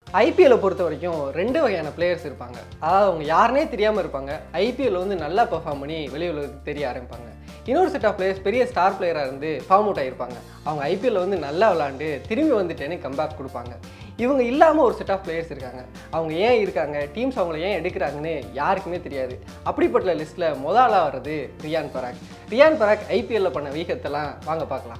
ஐபிஎல்லை பொறுத்த வரைக்கும் ரெண்டு வகையான பிளேயர்ஸ் இருப்பாங்க அதாவது அவங்க யாருனே தெரியாமல் இருப்பாங்க ஐபிஎல் வந்து நல்லா பெர்ஃபார்ம் பண்ணி வெளி உலகத்துக்கு தெரிய ஆரம்பிப்பாங்க இன்னொரு செட் ஆஃப் பிளேயர்ஸ் பெரிய ஸ்டார் பிளேயராக இருந்து ஃபார்ம் அவுட் ஆகிருப்பாங்க அவங்க ஐபிஎல்ல வந்து நல்லா விளாண்டு திரும்பி வந்துட்டேன்னு கம்பேக் கொடுப்பாங்க இவங்க இல்லாமல் ஒரு செட் ஆஃப் பிளேயர்ஸ் இருக்காங்க அவங்க ஏன் இருக்காங்க டீம்ஸ் அவங்கள ஏன் எடுக்கிறாங்கன்னு யாருக்குமே தெரியாது அப்படிப்பட்ட லிஸ்ட்டில் முதல் ஆளாக வர்றது ரியான் பராக் ரியான் பராக் ஐபிஎல்ல பண்ண வீகத்தெல்லாம் வாங்க பார்க்கலாம்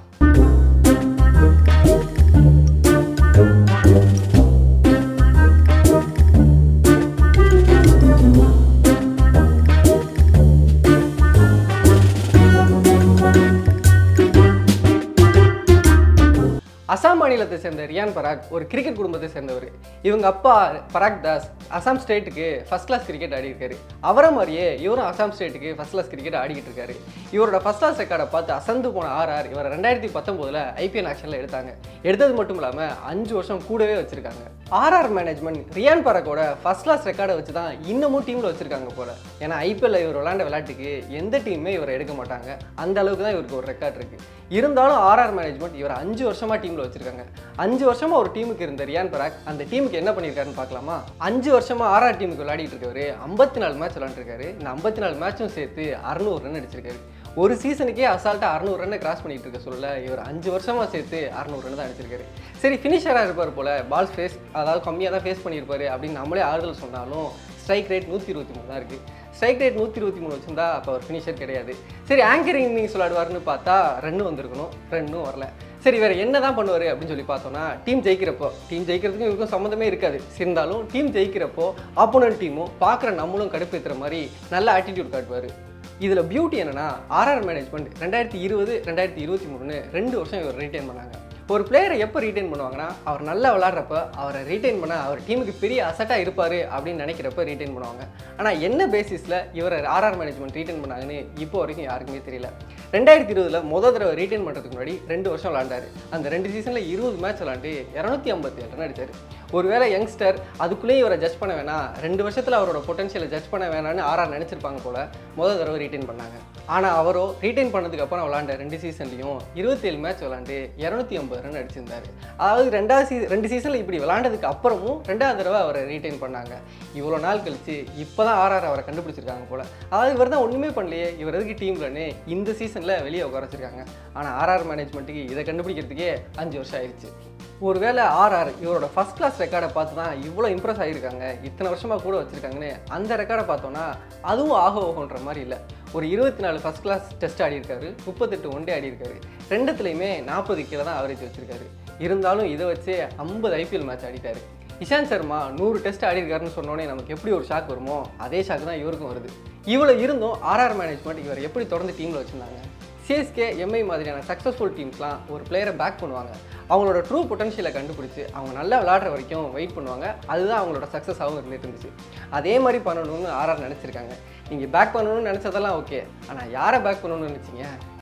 அசாம் மாநிலத்தை சேர்ந்த ரியான் பராக் ஒரு கிரிக்கெட் குடும்பத்தை சேர்ந்தவர் இவங்க அப்பா பராக் தாஸ் அசாம் ஸ்டேட்டுக்கு ஃபர்ஸ்ட் கிளாஸ் கிரிக்கெட் ஆடி இருக்காரு அவரை மாதிரியே இவரும் அசாம் ஸ்டேட்டுக்கு ஃபர்ஸ்ட் கிளாஸ் கிரிக்கெட் ஆடிக்கிட்டு இருக்காரு இவரோட ஃபர்ஸ்ட் கிளாஸ் ரெக்கார்டை பார்த்து அசந்து போன ஆர்ஆர் இவர் ரெண்டாயிரத்தி பத்தொம்போதில் ஐபிஎல் ஆக்ஷனில் எடுத்தாங்க எடுத்தது மட்டும் இல்லாமல் அஞ்சு வருஷம் கூடவே வச்சிருக்காங்க ஆர்ஆர் மேனேஜ்மெண்ட் ரியான் பராக்கோட ஃபர்ஸ்ட் கிளாஸ் ரெக்கார்டை வச்சு தான் இன்னமும் டீமில் வச்சிருக்காங்க போல ஏன்னா ஐபிஎல்ல இவர் விளாண்ட விளையாட்டுக்கு எந்த டீமுமே இவரை எடுக்க மாட்டாங்க அந்த அளவுக்கு தான் இவருக்கு ஒரு ரெக்கார்ட் இருக்கு இருந்தாலும் ஆர்ஆர் மேனேஜ்மெண்ட் இவர் அஞ்சு வருஷமா டீம்ல வச்சிருக்காங்க அஞ்சு வருஷமா ஒரு டீமுக்கு இருந்த ரியான் பராக் அந்த டீமுக்கு என்ன பண்ணியிருக்காருன்னு பார்க்கலாமா அஞ்சு வருஷமா ஆர்ஆர் டீமுக்கு விளையாடிட்டு இருக்கவர் ஐம்பத்தி நாலு மேட்ச் விளையாண்டுருக்காரு இந்த ஐம்பத்தி நாலு மேட்சும் சேர்த்து அறுநூறு ரன் அடிச்சிருக்காரு ஒரு சீசனுக்கே அசால்ட்டாக அறுநூறு ரன்னை கிராஸ் பண்ணிட்டு இருக்க சொல்ல இவர் அஞ்சு வருஷமா சேர்த்து அறுநூறு ரன் தான் அடிச்சிருக்காரு சரி ஃபினிஷராக இருப்பார் போல பால் ஃபேஸ் அதாவது கம்மியாக தான் ஃபேஸ் பண்ணியிருப்பாரு அப்படின்னு நம்மளே ஆறுதல் சொன்னாலும் ஸ்ட்ரைக் ரேட் நூற்றி இருபத்தி மூணு தான் இருக்குது ஸ்ட்ரைக் ரேட் நூற்றி இருபத்தி மூணு வச்சிருந்தா அப்போ அவர் ஃபினிஷர் கிடையாது சரி ஆங்கரிங் இன்னிங்ஸ் விளாடுவார்னு பார்த்தா ரன்னு வந்திருக்கணும் ரன்னும் வரல சரி வேறு என்ன தான் பண்ணுவார் அப்படின்னு சொல்லி பார்த்தோன்னா டீம் ஜெயிக்கிறப்போ டீம் ஜெயிக்கிறதுக்கும் இவருக்கும் சம்மந்தமே இருக்காது இருந்தாலும் டீம் ஜெயிக்கிறப்போ ஆப்போனன்ட் டீமும் பார்க்குற நம்மளும் கடுப்பேற்றுற மாதிரி நல்ல ஆட்டிடியூட் காட்டுவார் இதில் பியூட்டி என்னன்னா ஆர்ஆர் மேனேஜ்மெண்ட் ரெண்டாயிரத்தி இருபது ரெண்டாயிரத்தி இருபத்தி மூணுன்னு ரெண்டு வருஷம் இவர் ரீட்டைன் பண்ணாங்க ஒரு பிளேயரை எப்போ ரீட்டைன் பண்ணுவாங்கன்னா அவர் நல்லா விளாட்றப்ப அவரை ரீட்டைன் பண்ண அவர் டீமுக்கு பெரிய அசட்டாக இருப்பார் அப்படின்னு நினைக்கிறப்ப ரீட்டைன் பண்ணுவாங்க ஆனால் என்ன பேசிஸில் இவரை ஆர்ஆர் மேனேஜ்மெண்ட் ரீட்டைன் பண்ணாங்கன்னு இப்போ வரைக்கும் யாருக்குமே தெரியல ரெண்டாயிரத்தி இருபதுல முத தடவை ரீட்டைன் பண்ணுறதுக்கு முன்னாடி ரெண்டு வருஷம் விளாண்டாரு அந்த ரெண்டு சீசனில் இருபது மேட்ச் விளாண்டு இரநூத்தி ஐம்பத்தி ஏழு ரன் அடிச்சார் ஒருவேளை யங்ஸ்டர் அதுக்குள்ளேயே இவரை ஜட்ஜ் பண்ண வேணாம் ரெண்டு வருஷத்தில் அவரோட பொட்டன்ஷியலை ஜட்ஜ் பண்ண வேணாம்னு ஆர்ஆர் நினச்சிருப்பாங்க போல முதல் தடவை ரீட்டைன் பண்ணாங்க ஆனால் அவரோ ரீட்டைன் பண்ணதுக்கு அப்புறம் விளாண்ட ரெண்டு சீசன்லையும் இருபத்தேழு மேட்ச் விளாண்டு இரநூத்தி ஐம்பது ரன் அடிச்சிருந்தாரு அதாவது ரெண்டாவது சீ ரெண்டு சீசனில் இப்படி விளாண்டதுக்கு அப்புறமும் ரெண்டாவது தடவை அவரை ரீட்டைன் பண்ணாங்க இவ்வளோ நாள் கழிச்சு இப்போ தான் ஆர்ஆர் அவரை கண்டுபிடிச்சிருக்காங்க போல அதாவது இவர் தான் ஒன்றுமே பண்ணலையே இவர் எதுக்கு டீம்லன்னு இந்த சீசனில் வெளியே உட்கார வச்சிருக்காங்க ஆனால் ஆர்ஆர் மேனேஜ்மெண்ட்டுக்கு இதை கண்டுபிடிக்கிறதுக்கே அஞ்சு வருஷம் ஆயிடுச்சு ஒருவேளை ஆர்ஆர் இவரோட ஃபர்ஸ்ட் கிளாஸ் ரெக்கார்டை பார்த்து தான் இவ்வளோ இம்ப்ரெஸ் ஆகியிருக்காங்க இத்தனை வருஷமாக கூட வச்சுருக்காங்கன்னு அந்த ரெக்கார்டை பார்த்தோன்னா அதுவும் ஆக ஓகோன்ற மாதிரி இல்லை ஒரு இருபத்தி நாலு ஃபர்ஸ்ட் கிளாஸ் டெஸ்ட் ஆடி இருக்காரு முப்பத்தெட்டு ஒன் டே ஆடி இருக்காரு ரெண்டுத்துலையுமே நாற்பது கீழே தான் அவரேஜ் வச்சிருக்காரு இருந்தாலும் இதை வச்சு ஐம்பது ஐபிஎல் மேட்ச் ஆடிட்டாரு இஷாந்த் சர்மா நூறு டெஸ்ட் ஆடி இருக்காருன்னு சொன்னோன்னே நமக்கு எப்படி ஒரு ஷாக் வருமோ அதே ஷாக் தான் இவருக்கும் வருது இவ்வளோ இருந்தும் ஆர்ஆர் மேனேஜ்மெண்ட் இவர் எப்படி தொடர்ந்து டீமில் வச்சுருந்தாங்க சிஎஸ்கே எம்ஐ மாதிரியான சக்ஸஸ்ஃபுல் டீம்ஸ்லாம் ஒரு பிளேயரை பேக் பண்ணுவாங்க அவங்களோட ட்ரூ பொட்டன்ஷியலை கண்டுபிடிச்சி அவங்க நல்லா விளாடுற வரைக்கும் வெயிட் பண்ணுவாங்க அதுதான் அவங்களோட சக்ஸஸாகவும் இருந்துட்டு இருந்துச்சு அதே மாதிரி பண்ணணும்னு ஆர்ஆர் நினச்சிருக்காங்க நீங்கள் பேக் பண்ணணும்னு நினச்சதெல்லாம் ஓகே ஆனால் யாரை பேக் பண்ணணும்னு நினச்சிங்க